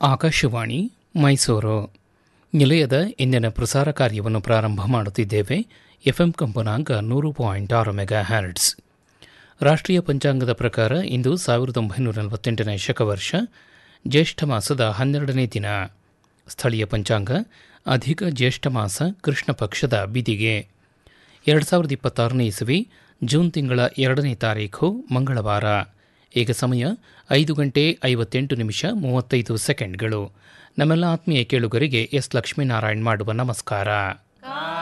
ಆಕಾಶವಾಣಿ ಮೈಸೂರು ನಿಲಯದ ಇಂದಿನ ಪ್ರಸಾರ ಕಾರ್ಯವನ್ನು ಪ್ರಾರಂಭ ಮಾಡುತ್ತಿದ್ದೇವೆ ಎಫ್ಎಂ ಕಂಪನಾಂಕ ನೂರು ಪಾಯಿಂಟ್ ಆರು ಮೆಗಾ ಹ್ಯಾರ್ಟ್ಸ್ ರಾಷ್ಟ್ರೀಯ ಪಂಚಾಂಗದ ಪ್ರಕಾರ ಇಂದು ಸಾವಿರದ ಒಂಬೈನೂರ ನಲವತ್ತೆಂಟನೇ ಶಕವರ್ಷ ಜ್ಯೇಷ್ಠ ಮಾಸದ ಹನ್ನೆರಡನೇ ದಿನ ಸ್ಥಳೀಯ ಪಂಚಾಂಗ ಅಧಿಕ ಜ್ಯೇಷ್ಠ ಮಾಸ ಕೃಷ್ಣ ಪಕ್ಷದ ಬಿದಿಗೆ ಎರಡು ಸಾವಿರದ ಇಪ್ಪತ್ತಾರನೇ ಇಸವಿ ಜೂನ್ ತಿಂಗಳ ಎರಡನೇ ತಾರೀಖು ಮಂಗಳವಾರ ಈಗ ಸಮಯ ಐದು ಗಂಟೆ ಐವತ್ತೆಂಟು ನಿಮಿಷ ಮೂವತ್ತೈದು ಸೆಕೆಂಡ್ಗಳು ನಮ್ಮೆಲ್ಲ ಆತ್ಮೀಯ ಕೇಳುಗರಿಗೆ ಎಸ್ ಲಕ್ಷ್ಮೀನಾರಾಯಣ್ ಮಾಡುವ ನಮಸ್ಕಾರ